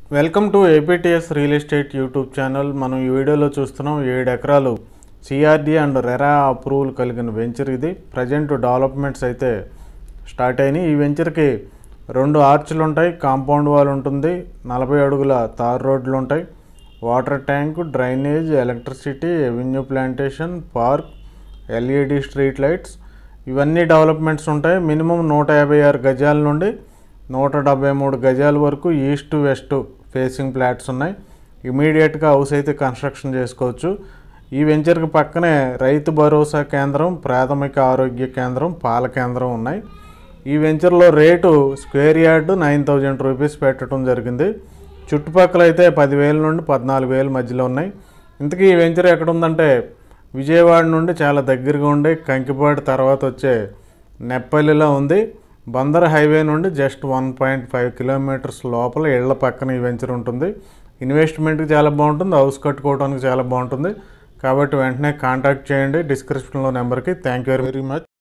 welcome to APTS real estate YouTube channel మనం ఈ వీడియోలో చూస్తున్నాం ఏడు ఎకరాలు సిఆర్డి అండ్ రెరా అప్రూవల్ కలిగిన వెంచర్ ఇది ప్రజెంట్ డెవలప్మెంట్స్ అయితే స్టార్ట్ అయినాయి ఈ వెంచర్కి రెండు ఆర్చ్లు ఉంటాయి కాంపౌండ్ వాల్ ఉంటుంది నలభై అడుగుల తార్ రోడ్లు ఉంటాయి water tank drainage electricity avenue plantation park LED street lights ఇవన్నీ డెవలప్మెంట్స్ ఉంటాయి మినిమం నూట యాభై ఆరు గజాల నుండి నూట డెబ్బై మూడు గజాల వరకు ఈస్ట్ వెస్ట్ ఫేసింగ్ ఫ్లాట్స్ ఉన్నాయి ఇమీడియట్గా హౌస్ అయితే కన్స్ట్రక్షన్ చేసుకోవచ్చు ఈ వెంచర్కి పక్కనే రైతు భరోసా కేంద్రం ప్రాథమిక ఆరోగ్య కేంద్రం పాల కేంద్రం ఉన్నాయి ఈ వెంచర్లో rate square yard nine thousand rupees పెట్టడం జరిగింది చుట్టుపక్కల అయితే పదివేల నుండి పద్నాలుగు వేల మధ్యలో ఉన్నాయి ఇంతకీ ఈ వెంచర్ ఎక్కడ ఉందంటే విజయవాడ నుండి చాలా దగ్గరగా ఉండే కంకిపాడు తర్వాత వచ్చే నెప్పల్లిలో ఉంది బందర్ హైవే నుండి just one point five kilometres లోపల ఇళ్ల పక్కన ఈ వెంచర్ ఉంటుంది ఇన్వెస్ట్మెంట్కి చాలా బాగుంటుంది హౌస్ కట్టుకోవడానికి చాలా బాగుంటుంది కాబట్టి వెంటనే కాంటాక్ట్ చేయండి డిస్క్రిప్షన్లో నెంబర్కి థ్యాంక్ యూ వెరీ మచ్